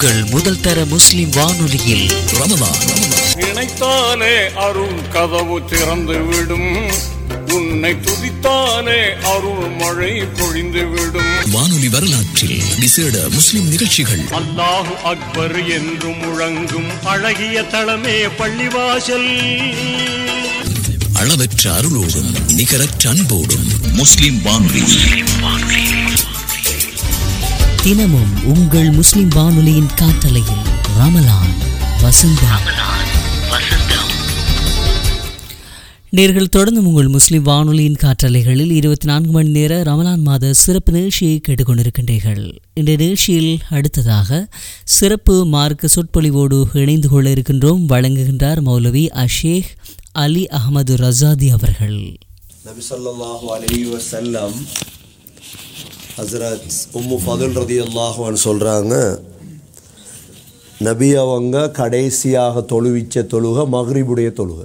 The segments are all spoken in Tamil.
உங்கள் முதல் தர முஸ்லிம் வானொலியில் ரமலான் நினைத்தாலே அருள் கதவு திறந்து விடும் உன்னை துதித்தாலே அருள் மழை பொழிந்து விடும் வானொலி வரலாற்றில் விசேட முஸ்லிம் நிகழ்ச்சிகள் அல்லாஹு அக்பர் என்று முழங்கும் அழகிய தளமே பள்ளிவாசல் அளவற்ற அருளோடும் நிகரற்ற அன்போடும் முஸ்லிம் வானொலி தினமும் உங்கள் முஸ்லிம் வானொலியின் காற்றலையில் ரமலான் வசந்தம் நேர்கள் தொடர்ந்து உங்கள் முஸ்லிம் வானொலியின் காற்றலைகளில் இருபத்தி நான்கு மணி நேர ரமலான் மாத சிறப்பு நிகழ்ச்சியை கேட்டுக்கொண்டிருக்கின்றீர்கள் இந்த நிகழ்ச்சியில் அடுத்ததாக சிறப்பு மார்க்க சொற்பொழிவோடு இணைந்து கொள்ள இருக்கின்றோம் வழங்குகின்றார் மௌலவி அஷேக் அலி அகமது ரசாதி அவர்கள் நபி ஸல்லல்லாஹு அலைஹி வஸல்லம் ஹஸ்ரத் உம்மு ஃபதுல் ரதியல்லாஹு அன்ஹு சொல்கிறாங்க நபி அவங்க கடைசியாக தொழுவிச்ச தொழுக மக்ரிபுடைய தொழுகை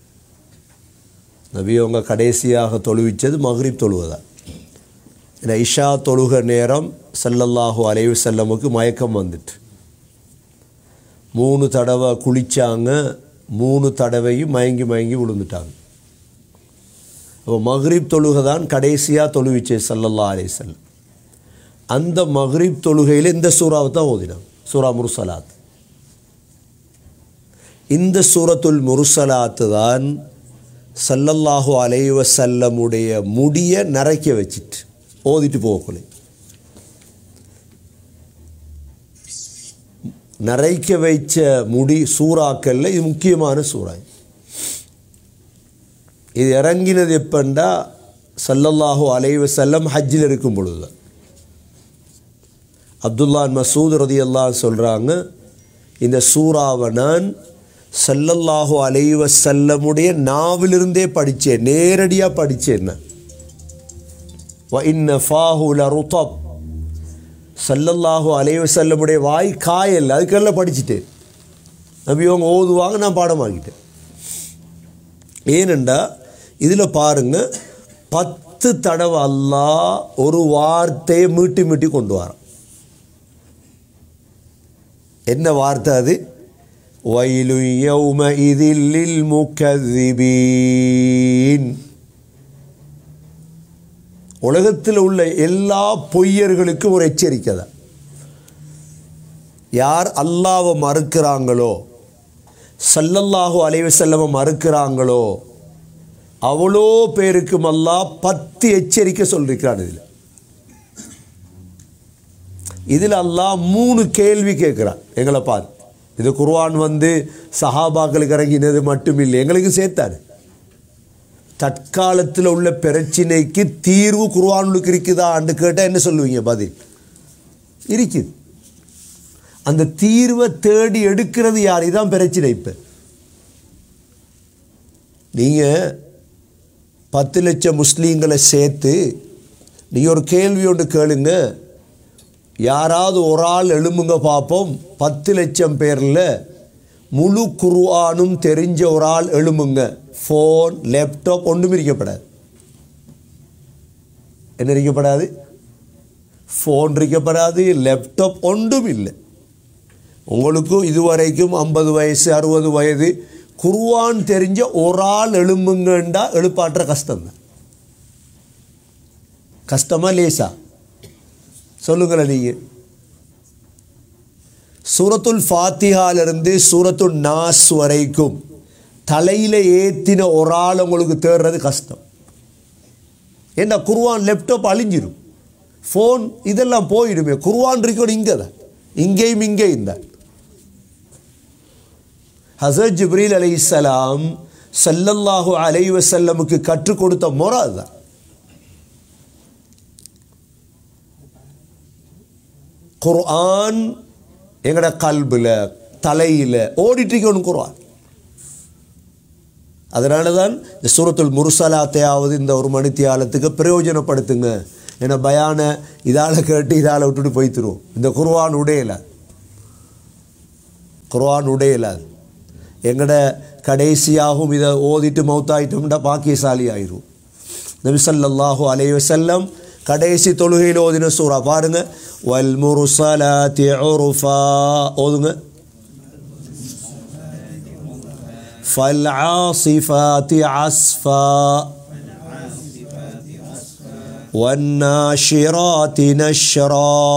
நபி அவங்க கடைசியாக தொழுவிச்சது மக்ரிப் தொழுகை தான் இந்த இஷா தொழுக நேரம் ஸல்லல்லாஹு அலைஹி வஸல்லமுக்கு மயக்கம் வந்துட்டு மூணு தடவை குளிச்சாங்க மூணு தடவையும் மயங்கி மயங்கி விழுந்துட்டாங்க அப்போ மஹ்ரிப் தொழுகை தான் கடைசியாக தொழுவிச்சே சல்லல்லா அலைஹிஸ்ஸல்லம் அந்த மஹ்ரிப் தொழுகையில் இந்த சூறாவை தான் ஓதினான் சூரா முருசலாத் இந்த சூரத்துல் முருசலாத்து தான் சல்லல்லாஹு அலைஹி வஸல்லமுடைய முடிய நரைக்க வச்சிட்டு ஓதிட்டு போகக்குள்ளே நரைக்க வைச்ச முடி சூறாக்கல்ல இது முக்கியமான சூறா இது இறங்கினது எப்பண்டா சல்லல்லாஹு அலைஹி வஸல்லம் ஹஜ்ஜில் இருக்கும் பொழுது தான் அப்துல்லான் மசூத் ரதி அல்லாஹ் சொல்கிறாங்க இந்த சூறாவை நான் சல்லல்லாஹு அலைஹி வஸல்லமுடைய நாவிலிருந்தே படித்தேன் நேரடியாக படித்தேன் நான் வ இன்ன ஃபாஹு லருதப் சல்லல்லாஹு அலைஹி வஸல்லமுடைய வாய் காயல் அதுக்கெல்லாம் படிச்சுட்டேன் நபி அவங்க ஓதுவாங்க நான் பாடமாக்கிட்டேன் ஏனெண்டா இதில் பாருங்க பத்து தடவை அல்லாஹ் ஒரு வார்த்தையை மீட்டி மீட்டி கொண்டு வரான் என்ன வார்த்தை அது வயலு யௌம இதில் முக்கதிபீன் உலகத்தில் உள்ள எல்லா பொய்யர்களுக்கும் ஒரு எச்சரிக்கை தான் யார் அல்லாவை மறுக்கிறாங்களோ சல்லல்லாஹு அலைவசல்லம மறுக்கிறாங்களோ அவ்வளோ பேருக்கும் அல்லாஹ் பத்து எச்சரிக்கை சொல்லியிருக்கிறான் இதில் இதில் அல்லாஹ் மூணு கேள்வி கேட்குறான் எங்களை பார்த்து இது குர்ஆன் வந்து சஹாபாக்களுக்கு இறங்கினது மட்டும் இல்லை எங்களுக்கு சேர்த்தாரு தற்காலத்தில் உள்ள பிரச்சினைக்கு தீர்வு குர்ஆனுக்கு இருக்குதான்னு கேட்டால் என்ன சொல்லுவீங்க பதில் இருக்குது அந்த தீர்வை தேடி எடுக்கிறது யார் இதான் பிரச்சனை இப்போ நீங்கள் பத்து லட்சம் முஸ்லீம்களை சேர்த்து நீங்கள் ஒரு கேள்வி ஒன்று கேளுங்க யாராவது ஒரு ஆள் எழும்புங்க பார்ப்போம் பத்து லட்சம் பேரில் முழு குருவானும் தெரிஞ்ச ஒரு ஆள் எழும்புங்க ஃபோன் லேப்டாப் ஒன்றும் இருக்கப்படாது என்ன இருக்கப்படாது ஃபோன் இருக்கப்படாது லேப்டாப் ஒன்றும் இல்லை உங்களுக்கும் இதுவரைக்கும் ஐம்பது வயசு அறுபது வயது குருவான் தெரிஞ்ச ஒரு ஆள் எழும்புங்கண்டா எழுப்பாற்ற கஷ்டம்தான் கஷ்டமா லேசா சொல்லுங்களேன் நீங்கள் சூரத்துல் ஃபாத்திஹாலிருந்து சூரத்துல் நாஸ் வரைக்கும் தலையில் ஏற்றின ஒரு ஆள் உங்களுக்கு தேடுறது கஷ்டம் ஏன்னா குர்வான் லேப்டாப் அழிஞ்சிரும் ஃபோன் இதெல்லாம் போயிடுமே குர்வான் இருக்கணும் இங்கே தான் இங்கேயும் இங்கேயும் தான் ஹசரத் ஜிப்ரீல் அலைஹிஸ்ஸலாம் ஸல்லல்லாஹு அலைஹி வஸல்லமுக்கு கற்றுக் கொடுத்த முறை அதுதான் குர்ஆன் எங்கட கல்பில் தலையில் ஓடிட்டுருக்கணும் குர்ஆன் அதனால தான் இந்த சூரத்துல் முருசலாத்தையாவது இந்த ஒரு மணித்தியாலத்துக்கு பிரயோஜனப்படுத்துங்க ஏன்னா பயான இதால் கேட்டு இதால் விட்டுட்டு போய்த்துருவோம் இந்த குர்ஆன் உடையல குர்ஆன் உடையல எங்கட கடைசியாகவும் இதை ஓதிட்டு மௌத்தாயிட்டோம்னா பாக்கியசாலி ஆயிரும் நபி ஸல்லல்லாஹு அலைஹி வஸல்லம் கடைசி தொழுகையில் ஓதின சூறா பாருங்க வல் முருசலாத்தி உருஃபா ஓதுங்க فالعاصفات عصفا والناشرات نشرا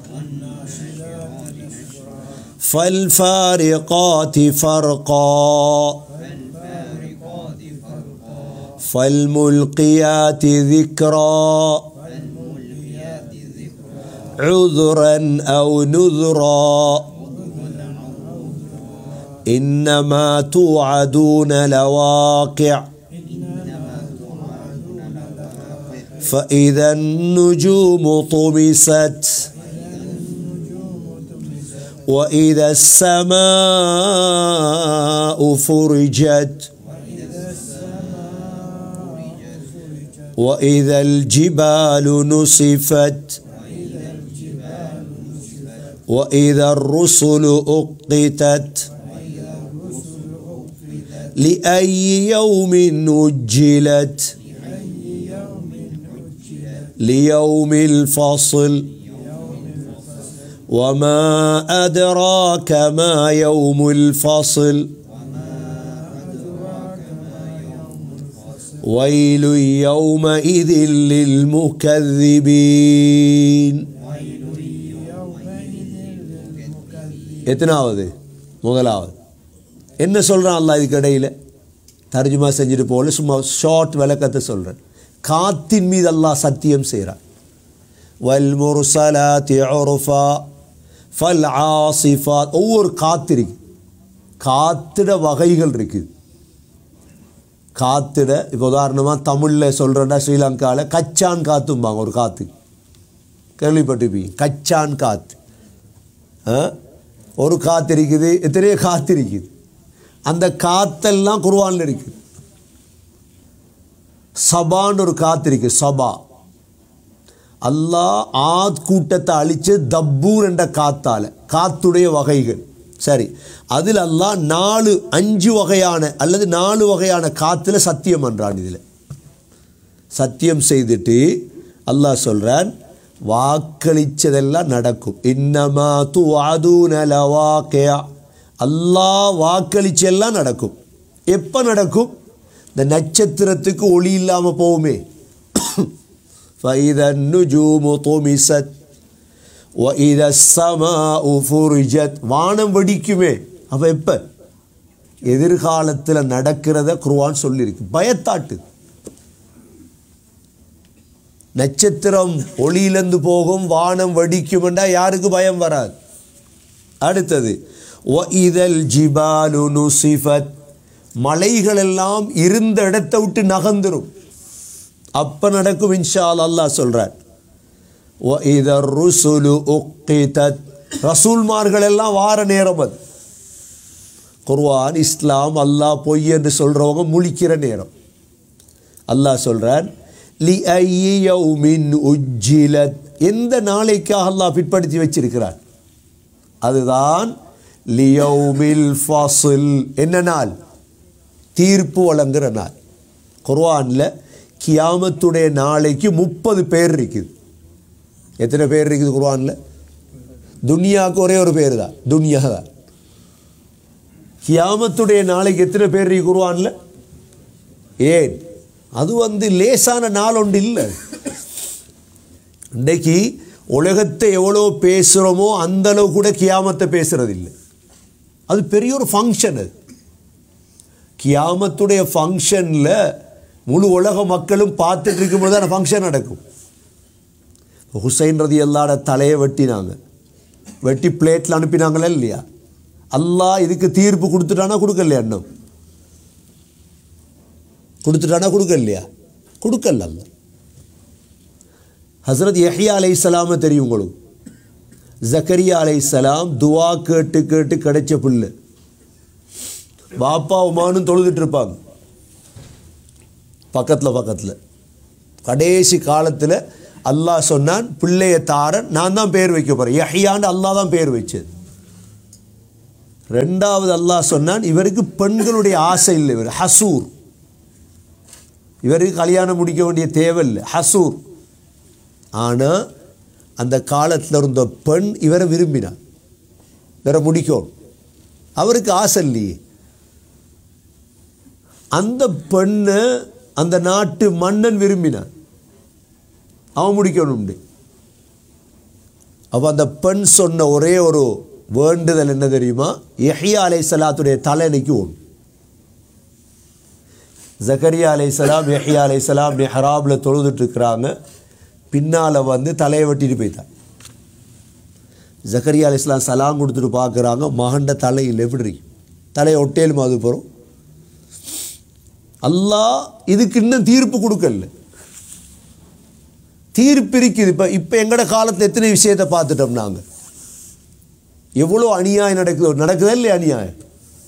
فالفارقات فرقا فالملقيات ذكرا عذرا أو نذرا إنما توعدون لواقع فإذا النجوم طمست وإذا السماء فرجت وإذا الجبال نصفت وإذا الرسل أقتت لأي يوم أجلت ليوم الفصل وما أدراك ما يوم الفصل ويل يومئذ للمكذبين எத்தனாவது முதலாவது என்ன சொல்கிறான் அல்லாஹ் இதுக்கு இடையில் தர்ஜுமா செஞ்சுட்டு போல சும்மா ஷார்ட் விளக்கத்தை சொல்கிறேன் காத்தின் மீது அல்லாஹ் சத்தியம் செய்கிறான் வல் முர்சலாத்தி உருஃபா ஃபல் ஆசிஃபாத் ஒவ்வொரு காத்து இருக்கு காத்திட வகைகள் இருக்குது காத்திட இப்போ உதாரணமாக தமிழில் சொல்கிறேன்னா ஸ்ரீலங்காவில் கச்சான் காத்தும்பாங்க ஒரு காற்று கேள்விப்பட்டிருப்பீங்க கச்சான் காற்று ஆ? ஒரு காற்று இருக்குது எத்தனையோ காற்று இருக்குது அந்த காத்தெல்லாம் குர்ஆன்ல இருக்குது சபான்னு ஒரு காத்து இருக்கு சபா அல்லாஹ் ஆத் கூட்டத்தை அழிச்சு தப்பூர் என்ற காத்தால காத்துடைய வகைகள் சரி அதில் அல்லாஹ் நாலு அஞ்சு வகையான அல்லது நாலு வகையான காத்துல சத்தியம் பண்றான் இதில் சத்தியம் செய்துட்டு அல்லாஹ் சொல்றான் வாக்களிச்சதெல்லாம் நடக்கும் இன்னமா து லவாக்கியா அல்லாஹ் வாக்களிச்செல்லாம் நடக்கும் எப்போ நடக்கும் இந்த நட்சத்திரத்துக்கு ஒளி இல்லாமல் போகுமே فإذا النجوم طمست وإذا السماء فرجت வானம் வெடிக்குமே அப்போ எப்போ எதிர்காலத்தில் நடக்கிறத குர்ஆன் சொல்லியிருக்கு பயத்தாட்டு நட்சத்திரம் ஒளியிலிருந்து போகும் வானம் வெடிக்கும்டா யாருக்கு பயம் வராது அடுத்தது இதழ் ஜிபாலு நுசிஃபத் மலைகள் எல்லாம் இருந்த இடத்தை விட்டு நகர்ந்துரும் அப்ப நடக்கும் இன்ஷால் அல்லாஹ் சொல்றார் இதர் ருசுலு உக்கிதத் ரசூல்மார்கள் எல்லாம் வார நேரம் அது குர்ஆன் இஸ்லாம் அல்லாஹ் பொய் என்று சொல்றவங்க முழிக்கிற நேரம் அல்லாஹ் சொல்றார் லி ஐயௌமின் உஜ்ஜிலத் எந்த நாளைக்காக அல்லாஹ் பிற்படுத்தி வச்சிருக்கிறார் அதுதான் லியௌமில் ஃபாசில் என்ன நாள் தீர்ப்பு வழங்குற நாள் குர்ஆனில் கியாமத்துடைய நாளைக்கு முப்பது பேர் இருக்குது எத்தனை பேர் இருக்குது குர்ஆனில் துனியாவுக்கு ஒரே ஒரு பேர் தான் துனியா தான் கியாமத்துடைய நாளைக்கு எத்தனை பேர் இருக்கு குர்ஆனில் ஏன் அது வந்து லேசான நாள் ஒன்று இல்லை இன்றைக்கு உலகத்தை எவ்வளோ பேசுகிறோமோ அந்த அளவு கூட கியாமத்தை பேசுறது இல்லை அது பெரிய ஒரு ஃபங்க்ஷன் அது கியாமத்துடைய ஃபங்க்ஷனில் முழு உலக மக்களும் பார்த்துட்டு இருக்கும்போது தான் ஃபங்க்ஷன் நடக்கும் ஹுசைன் ரதி அல்லாட தலையை வெட்டினாங்க வெட்டி பிளேட்டில் அனுப்பினாங்களா இல்லையா அல்லாஹ் இதுக்கு தீர்ப்பு கொடுத்துட்டானா கொடுக்கலையா இன்னும் கொடுத்துட்டானா கொடுக்கலையா கொடுக்கல அல்ல ஹசரத் யஹ்யா அலைஹிஸ்ஸலாம தெரியும் உங்களுக்கு ஜக்கரியா அலைஹிஸ்ஸலாம் துவா கேட்டு கேட்டு கிடைச்ச புல்லு பாப்பா உமானும் தொழுதுட்டு இருப்பாங்க பக்கத்தில் பக்கத்தில் கடைசி காலத்தில் அல்லாஹ் சொன்னான் பிள்ளைய தாரன் நான் தான் பேர் வைக்க போகிறேன் யஹ்யான்னு அல்லாஹ் தான் பேர் வச்சது ரெண்டாவது அல்லாஹ் சொன்னான் இவருக்கு பெண்களுடைய ஆசை இல்லை இவர் ஹசூர் இவருக்கு கல்யாணம் முடிக்க வேண்டிய தேவை இல்லை ஹசூர் ஆனால் அந்த காலத்தில் இருந்த பெண் இவரை விரும்பினார் இவரை முடிக்கணும் அவருக்கு ஆசை இல்லையே அந்த பெண்ணை அந்த நாட்டு மன்னன் விரும்பினான் அவன் முடிக்கணும்னு அப்போ அந்த பெண் சொன்ன ஒரே ஒரு வேண்டுதல் என்ன தெரியுமா யஹ்யா அலை சலாத்துடைய தலையணைக்கு ஒன்று ஜக்கரியா அலை சலாம் யஹ்யா அலை சலாம் மெஹராபில் தொழுதுட்டு இருக்கிறாங்க பின்னால் வந்து தலையை வெட்டிட்டு போயிட்டான் ஜக்கரியா அலை சலாம் சலாம் கொடுத்துட்டு பார்க்குறாங்க மகண்ட தலையில் எப்படி இருக்கு தலையை ஒட்டேலும் அது போகிறோம் அல்லாஹ் இதுக்கு இன்னும் தீர்ப்பு கொடுக்கல தீர்ப்பு இருக்குது இப்போ இப்போ எங்கட காலத்தில் எத்தனை விஷயத்தை பார்த்துட்டோம் நாங்கள் எவ்வளோ அநியாயம் நடக்குது நடக்குதா இல்லையா அநியாயம்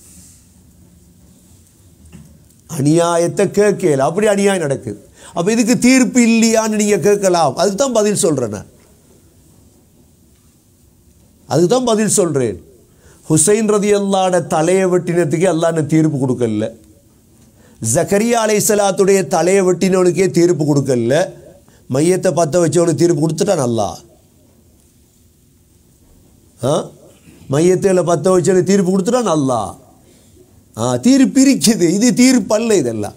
அநியாயத்தை கேட்கல அப்படி அநியாயம் நடக்குது அப்போ இதுக்கு தீர்ப்பு இல்லையான்னு நீங்கள் கேட்கலாம் அதுக்கு தான் பதில் சொல்கிறேன் நான் அதுக்கு தான் பதில் சொல்கிறேன் ஹுசைன் ரதி அல்லாட தலையை வெட்டினத்துக்கு அல்லான்னு தீர்ப்பு கொடுக்கல ஜக்கரியா அலைசலாத்துடைய தலையை வெட்டினவனுக்கே தீர்ப்பு கொடுக்கல மையத்தை பற்ற வச்சவனுக்கு தீர்ப்பு கொடுத்துட்டான் நல்லா ஆ மையத்தில் பற்ற வச்சவனுக்கு தீர்ப்பு கொடுத்துட்டான் நல்லா ஆ தீர்ப்பு இருக்குது இது தீர்ப்பு அல்ல இதெல்லாம்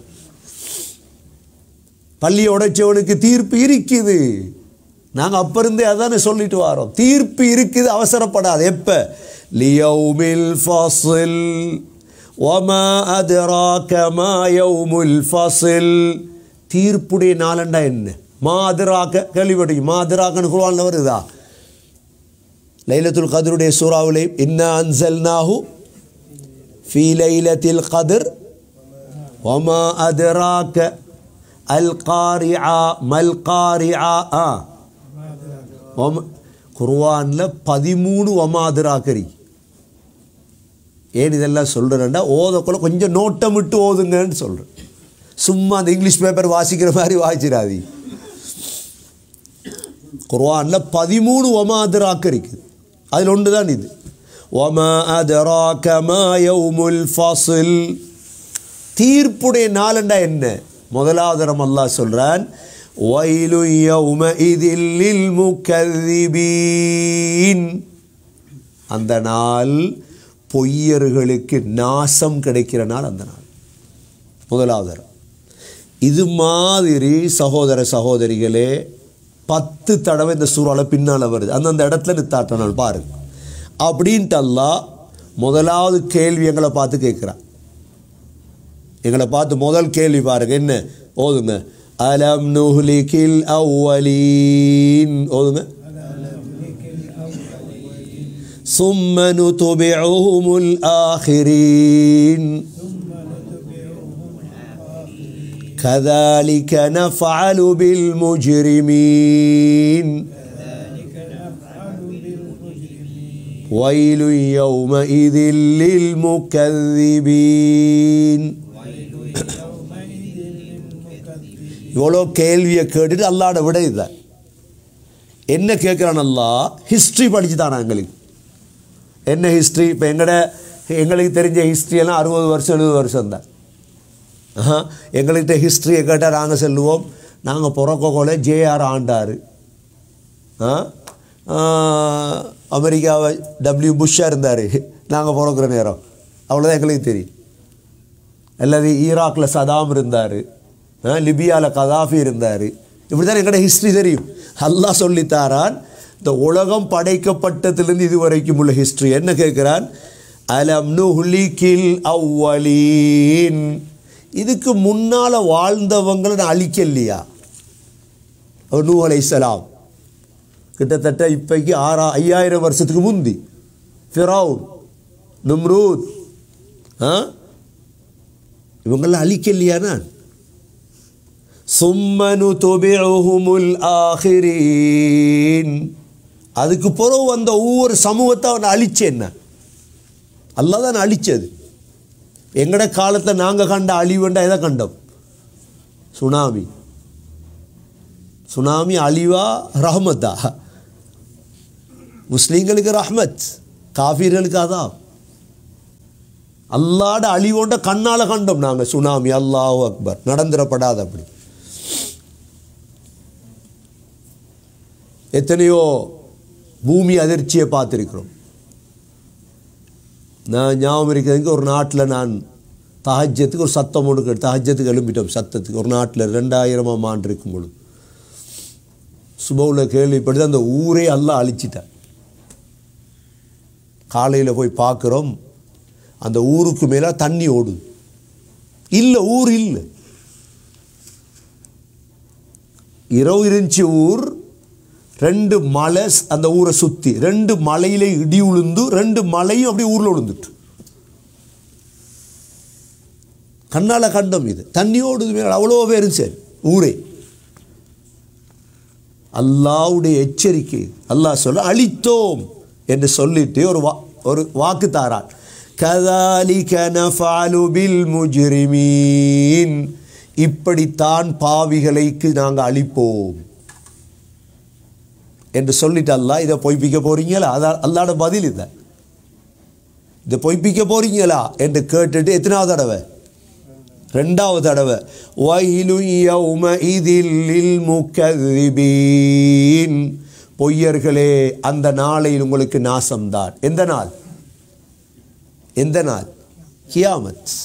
பள்ளியை உடைச்சவனுக்கு தீர்ப்பு இருக்குது நாங்கள் அப்போ இருந்தே அதானே சொல்லிட்டு வரோம் தீர்ப்பு இருக்குது அவசரப்படாது எப்போ லியௌமில் ஃபாசில் ஒமா அதுராக மா யௌமுல் ஃபாசில் தீர்ப்புடைய நாளண்டா என்ன மாதிராக்க கேள்விப்பட்டீங்க மாதிராக்கன்னு குழுவானில் வருதா லைலத்துல் கதருடைய சூறாவிலே இன்னா அன்சல்நாஹு ஃபீ லைலத்தில் கதிர் ஒமா அதுராக்க அல் காரிஆ மல் காரிஆ ஆ ஒம குர்வானில் பதிமூணு ஒமாதிராக்கரி ஏன் இதெல்லாம் சொல்கிறேன்டா ஓதக்குள்ள கொஞ்சம் நோட்டம் விட்டு ஓதுங்கன்னு சொல்கிறேன் சும்மா அந்த இங்கிலீஷ் பேப்பர் வாசிக்கிற மாதிரி வாசிச்சிடாதி குர்வானில் பதிமூணு ஒமாதிராக்கு இருக்குது அதில் ஒன்று தான் இது ஒமா அதராக மா யௌமுல் ஃபாசில் தீர்ப்புடைய நாளண்டா என்ன முதலாவது நம்ம அல்லாஹ் சொல்கிறான் வயலு யௌமஇதில் லில் முகذிபீன் அந்த நாள் பொய்யர்களுக்கு நாசம் கிடைக்கிற நாள் அந்த நாள் முதலாவது தரம். இது மாதிரி சகோதர சகோதரிகளே பத்து தடவை இந்த சூறாவில் பின்னால் வருது அந்தந்த இடத்துல நித்தாட்ட நாள் பாருங்க அப்படின்ட்டு அல்லாஹ் முதலாவது கேள்வி எங்களை பார்த்து கேட்குறான் எங்களை பார்த்து முதல் கேள்வி பாருங்க என்ன ஓதுங்க அலம் நுஹ்லிகில் அவ்வலீன் ஓதுங்க ثم نتبعهم الآخرين كذلك نفعل بالمجرمين ويل يومئذ للمكذبين இவ்வளோ கேள்வியை கேட்டுட்டு அல்லாட விட இதுதான் என்ன கேட்குறான் அல்லா ஹிஸ்ட்ரி படிச்சு தானா எங்களுக்கு என்ன ஹிஸ்ட்ரி இப்போ எங்கட எங்களுக்கு தெரிஞ்ச ஹிஸ்ட்ரியெல்லாம் அறுபது வருஷம் எழுபது வருஷம் தான் ஆஹா எங்கள்கிட்ட ஹிஸ்ட்ரியை கேட்டால் நாங்கள் சொல்லுவோம் நாங்கள் பிறக்கோல ஜேஆர் ஆண்டார் ஆ ஆ, அமெரிக்காவை டபிள்யூ புஷ்ஷாக இருந்தார் நாங்கள் பிறக்கிற நேரம் அவ்வளோதான் எங்களுக்கு தெரியும் அல்லது ஈராக்கில் சதாம் இருந்தார் லிபியாவில் கதாஃபி இருந்தார் இப்படி தான் எங்கள்ட ஹிஸ்ட்ரி தெரியும் அல்லாஹ் சொல்லித்தாரான் இந்த உலகம் படைக்கப்பட்டதிலிருந்து இது வரைக்கும் உள்ள ஹிஸ்ட்ரி என்ன கேட்குறான் அலம் நுஹ்லிகில் அவ்வலீன் இதுக்கு முன்னால் வாழ்ந்தவங்களை நான் அழிக்கலையா அவர் நூ அலைஹிஸ்ஸலாம் கிட்டத்தட்ட இப்போக்கு ஆறா ஐயாயிரம் வருஷத்துக்கு முந்தி ஃபிரௌன் நும்ரூத் ஆ இவங்கெல்லாம் அழிக்கலையா நான் சும்மனு தொபிழுமுல் ஆஹிரீன் அதுக்கு பிறகு வந்த ஒவ்வொரு சமூகத்தை அவனை அழிச்சேன் நான் அல்லாஹ் தான் அழிச்சது எங்கட காலத்தில் நாங்கள் கண்ட அழிவுண்டா எதை கண்டோம் சுனாமி சுனாமி அழிவா ரஹமத்தா முஸ்லீம்களுக்கு ரஹ்மத் காஃபீர்களுக்கு அதான் அல்லாட அழிவோண்ட கண்ணால் கண்டோம் நாங்கள் சுனாமி அல்லாஹ் அக்பர் நடந்துடப்படாது அப்படி எத்தனையோ பூமி அதிர்ச்சியை பார்த்துருக்கிறோம் நான் ஞாபகம் இருக்கிறதுக்கு ஒரு நாட்டில் நான் தஹஜத்துக்கு ஒரு சத்தம் ஒன்று கேட்டு தஹஜத்துக்கு எழும்பிட்டோம் சத்தத்துக்கு ஒரு நாட்டில் ரெண்டாயிரமாம் ஆண்டு இருக்கும் பொழுது சுபவில் கேள்விப்பட்டு அந்த ஊரே எல்லாம் அழிச்சிட்டேன் காலையில் போய் பார்க்குறோம் அந்த ஊருக்கு மேலே தண்ணி ஓடுது இல்லை ஊர் இல்லை இரவு இருந்துச்சு ஊர் ரெண்டு மலை ஸ்- அந்த ஊரை சுற்றி ரெண்டு மலையில இடி உளுந்து ரெண்டு மலையும் அப்படியே ஊரில் விழுந்துட்டு கண்ணால் கண்டம் இது தண்ணி ஓடுது மேலே அவ்வளோ பேரும் சரி ஊரே அல்லாவுடைய எச்சரிக்கை அல்லாஹ் சொல்ல அழித்தோம் என்று சொல்லிட்டு ஒரு வா ஒரு வாக்கு தாரான் கதாலிக நஃபாலு பில் முஜ்ரிமீன் இப்படித்தான் பாவிகளைக்கு நாங்கள் அழிப்போம் என்று சொல்லிட்டு அல்லாஹ் இதை பொய்ப்பிக்க போறீங்களா அதான் அல்லாட பதில் இதை இதை பொய்ப்பிக்க போறீங்களா என்று கேட்டுட்டு எத்தனாவது தடவை ரெண்டாவது தடவை வயலு யௌமஇதில் முக்கذிபீன் பொய்யர்களே அந்த நாளையில் உங்களுக்கு நாசம்தான் எந்த நாள் எந்த நாள் கியாமத்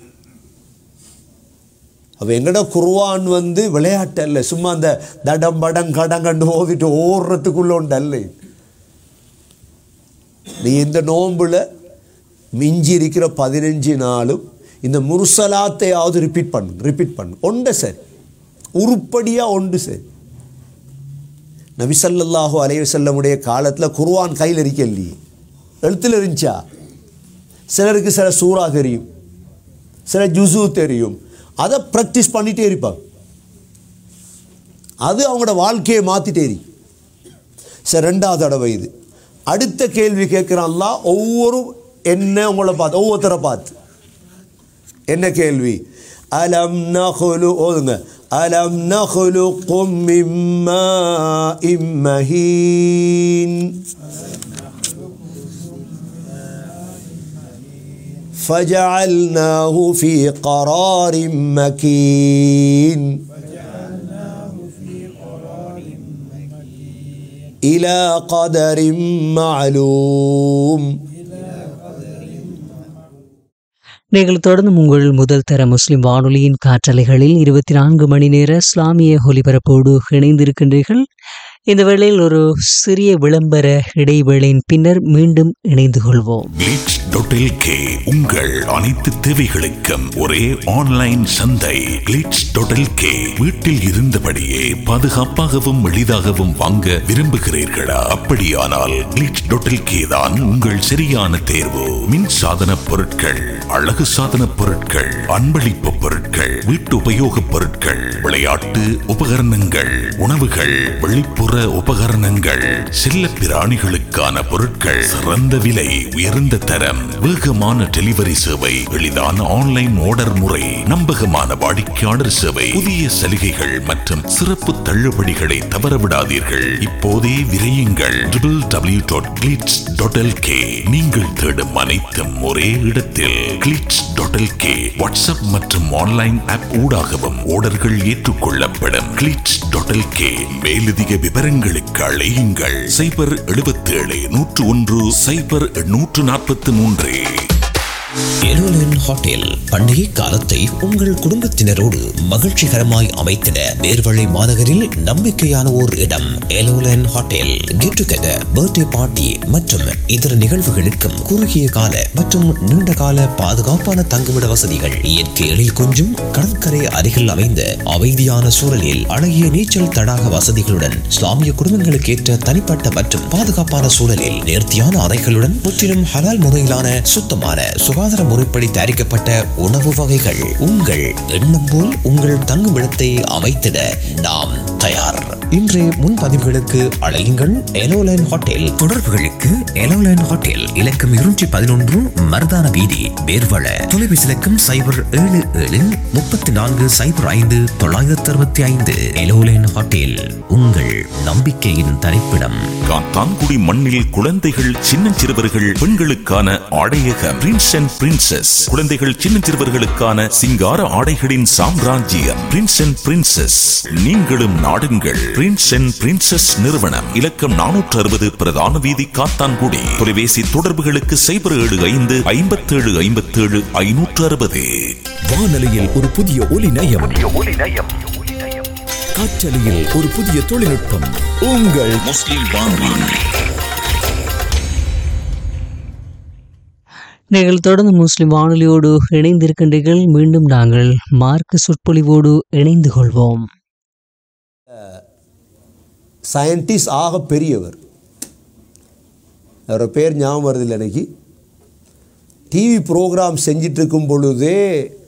அப்போ எங்கட குர்ஆன் வந்து விளையாட்டு அல்ல சும்மா அந்த தடம் படம் கடம் கண்டு ஓதிட்டு ஓடுறதுக்குள்ள ஒன்று அல்ல இது. நீ இந்த நோன்புல மிஞ்சி இருக்கிற பதினஞ்சு நாளும் இந்த முர்சலாத்தையாவது ரிப்பீட் பண்ணு ரிப்பீட் பண்ணு ஒன்று சரி உருப்படியாக ஒன்று சரி நபிசல்லாஹு அலைவசல்லமுடைய காலத்தில் குர்ஆன் கையில் இருக்க இல்லையே எழுத்தில் இருந்துச்சா சிலருக்கு சில சூறா தெரியும் சில ஜுசு தெரியும் அதை ப்ராக்டிஸ் பண்ணிட்டே இருப்பாங்க அது அவங்களோட வாழ்க்கையை மாற்றிட்டே இருக்கு சரி ரெண்டாவது தடவை இது அடுத்த கேள்வி கேட்குறான்ல ஒவ்வொரு என்ன உங்களை பார்த்து ஒவ்வொருத்தரை பார்த்து என்ன கேள்வி அலம் நகுலு ஓதுங்க அலம் நகுலு மிம்மா இம்மஹீன் فجعلناه في قرار مكين إلى قدر معلوم நீங்கள் தொடர்ந்து உங்கள் முதல் தர முஸ்லிம் வானொலியின் காற்றலைகளில் இருபத்தி நான்கு மணி நேர இஸ்லாமிய ஒலிபரப்போடு இணைந்திருக்கின்றீர்கள் இந்த வேளையில் ஒரு சிறிய விளம்பர இடைவேளையின் பின்னர் மீண்டும் இணைந்து கொள்வோம் கிளிட்ஸ் டாட் கே உங்கள் அனைத்து தேவைகளுக்கும் ஒரே ஆன்லைன் சந்தை கிளிட்ஸ் டாட் கே வீட்டில் இருந்தபடியே பாதுகாப்பாகவும் எளிதாகவும் வாங்க விரும்புகிறீர்களா அப்படியானால் கிளிட்ஸ் டாட் கே தான் உங்கள் சரியான தேர்வு மின் சாதன பொருட்கள் அழகு சாதன பொருட்கள் அன்பளிப்பு பொருட்கள் வீட்டு உபயோகப் பொருட்கள் விளையாட்டு உபகரணங்கள் உணவுகள் வெளிப்புற உபகரணங்கள் செல்ல பிராணிகளுக்கான பொருட்கள் சிறந்த விலை உயர்ந்த தரம் வேகமான டெலிவரி சேவை எளிதான ஆன்லைன் ஆர்டர் முறை நம்பகமான வாடிக்கையாளர் சேவை புதிய சலுகைகள் மற்றும் சிறப்பு தள்ளுபடிகளை தவறவிடாதீர்கள் இப்போதே விரையுங்கள் டபிள்யூ டாட் கிளிட்ஸ் டாட் நீங்கள் தேடும் அனைத்தும் ஒரே இடத்தில் கிளிட்ஸ் டாட் கே வாட்ஸ்அப் மற்றும் ஆன்லைன் ஆப் ஊடாகவும் ஆர்டர்கள் ஏற்றுக்கொள்ளப்படும் கிளிட்ஸ் டாட் கே மேலதிக விவரங்களுக்கு அழையுங்கள் சைபர் 77 நூற்று ஒன்று சைபர் நூற்று நாற்பத்தி மூன்று எருலன் ஹோட்டல் பண்டிகை காலத்தை உங்கள் குடும்பத்தினரோடு மகிழ்ச்சிகரமாய் அமைத்திட நேர்வழி மாநகரில் நம்பிக்கையான ஓர் இடம் எலோலன் hotel get together birthday party மற்றும் இதர நிகழ்வுகளுக்கும் குறுகிய கால மற்றும் நீண்ட கால பாதுகாப்பான தங்குமிட வசதிகள் இயற்கை எழில் கொஞ்சும் கடற்கரை அருகில் அமைந்த அமைதியான சூழலில் அழகிய நீச்சல் தடாக வசதிகளுடன் இஸ்லாமிய குடும்பங்களுக்கு ஏற்ற தனிப்பட்ட மற்றும் பாதுகாப்பான சூழலில் நேர்த்தியான அறைகளுடன் முற்றிலும் ஹலால் முறையிலான சுத்தமான சுகாதார முறைப்படி தயாரிக்கப்பட்ட உணவு வகைகள் உங்கள் எண்ணம் போல் உங்கள் தங்குமிடத்தை அமைத்திட நாம் தயார் இன்றைய முன்பதிவுகளுக்கு அழையுங்கள் எலோலைன் ஹோட்டல் தொடர்புகளுக்கு எலோலைன் ஹோட்டல் இலக்கம் இருநூற்றி பதினொன்று மருதான வீதி வேர்வள தொலைபேசி இலக்கம் சைபர் ஏழு ஏழு முப்பத்தி நான்கு சைபர் ஐந்து தொள்ளாயிரத்தி அறுபத்தி ஐந்து எலோலைன் ஹோட்டல் உங்கள் நம்பிக்கையின் தரிப்பிடம் காத்தான்குடி மண்ணில் குழந்தைகள் சின்னஞ்சிறுவர்கள் பெண்களுக்கான ஆடையக பிரின்ஸ் அண்ட் பிரின்சஸ் குழந்தைகள் சின்னஞ்சிறுவர்களுக்கான சிங்கார ஆடைகளின் சாம்ராஜ்யம் பிரின்ஸ் அண்ட் பிரின்சஸ் நீங்களும் நாடுங்கள் பிரின்ஸ் அண்ட் பிரின்சஸ் நிறுவனம் இலக்கம் நானூற்று அறுபது பிரதான வீதி காத்தான்குடி தொலைபேசி தொடர்புகளுக்கு சைபர் ஏழு ஐந்து ஐம்பத்தேழு ஐம்பத்தேழு ஐநூற்று அறுபது வானொலியில் ஒரு புதிய ஒலி நயம் காற்றலையில் ஒரு புதிய தொழில்நுட்பம் உங்கள் முஸ்லிம் வானொலி நீங்கள் தொடர்ந்து முஸ்லிம் வானொலியோடு இணைந்திருக்கின்றீர்கள் மீண்டும் நாங்கள் மார்க்க சொற்பொழிவோடு இணைந்து கொள்வோம் சயின்டிஸ்ட் ஆக பெரியவர் அவரோட பேர் ஞாபகம் வருதில்லை எனக்கு டிவி ப்ரோக்ராம் செஞ்சிட்டு இருக்கும் பொழுதே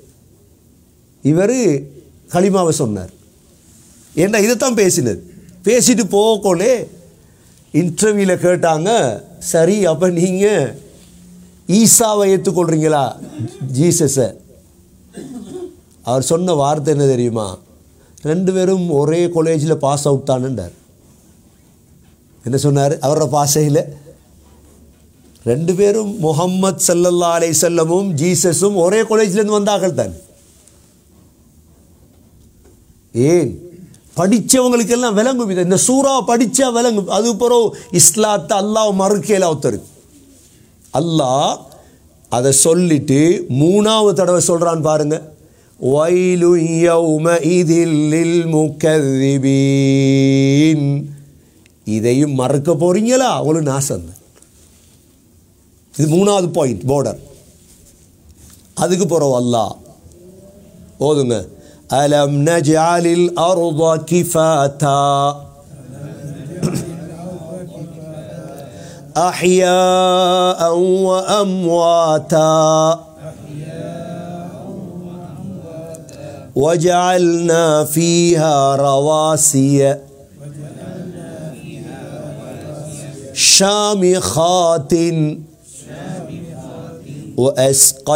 இவர் களிமாவை சொன்னார் ஏன்னா இதைத்தான் பேசினது பேசிட்டு போகக்கோலே இன்டர்வியூவில் கேட்டாங்க சரி அப்போ நீங்கள் ஈசாவை ஏற்றுக்கொள்கிறீங்களா ஜீசஸை அவர் சொன்ன வார்த்தை என்ன தெரியுமா ரெண்டு பேரும் ஒரே காலேஜில் பாஸ் அவுட் தானுண்டார் என்ன சொன்னார் அவரோட பாஷையில் ரெண்டு பேரும் முகம்மது சல்லல்லா அலை செல்லமும் ஜீசஸும் ஒரே காலேஜ்லேருந்து வந்தார்கள் தான் ஏன் படித்தவங்களுக்கெல்லாம் விளங்கும் இது இந்த சூறா படித்தா விளங்கும் அது பிறகு இஸ்லாத்தை அல்லாஹ் மறுக்கையில் ஒருத்தருக்கு அல்லாஹ் அதை சொல்லிட்டு மூணாவது தடவை சொல்கிறான் பாருங்க வயலு இதில் முக்கதிபீன் இதையும் மறக்க போறீங்களா உங்களுக்கு நாசம் தான். இது மூணாவது பாயிண்ட் பார்டர் அதுக்கு போகிறோம் அல்லாஹ் ஓதுங்க அலம் நஜாலில் அருض கிஃபாத்தா أحياء وأمواتا وجعلنا فيها رواسي شامخات وأسقى